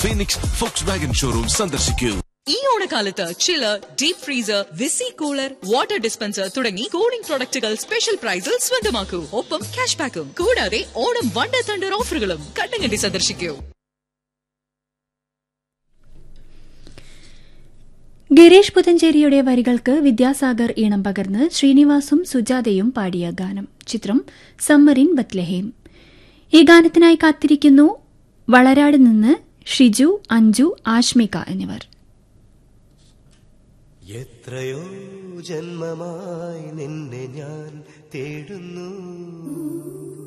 Phoenix Fox Wagen showroom സന്ദർശിക്കൂ ഈ ഓണക്കാലത്ത് chiller deep freezer visi cooler water dispenser തുടങ്ങി കൂളിംഗ് പ്രൊഡക്റ്റുകൾ സ്പെഷ്യൽ പ്രൈസിൽ സ്വന്തമാക്കൂ ഒപ്പം ക്യാഷ് ബാക്കും കൂടാതെ ഓണം വണ്ടർ തണ്ടർ ഓഫറുകളും കണ്ണങ്കണ്ടി സന്ദർശിക്കൂ ഗിരീഷ് പുതഞ്ചേരിയുടെ വരികൾക്ക് വിദ്യാസാഗർ ഈണം പകർന്ന് ശ്രീനിവാസും സുജാതയും പാടിയ ഗാനം ചിത്രം സമ്മറിൻ ബത്ലഹേം ഈ ഗാനത്തിനായി കാത്തിരിക്കുന്നു വളരാട് നിന്ന് ഷിജു അഞ്ജു ആഷ്മിക എന്നിവർ എത്രയോ ജന്മമായി നിന്നെ ഞാൻ തേടുന്നു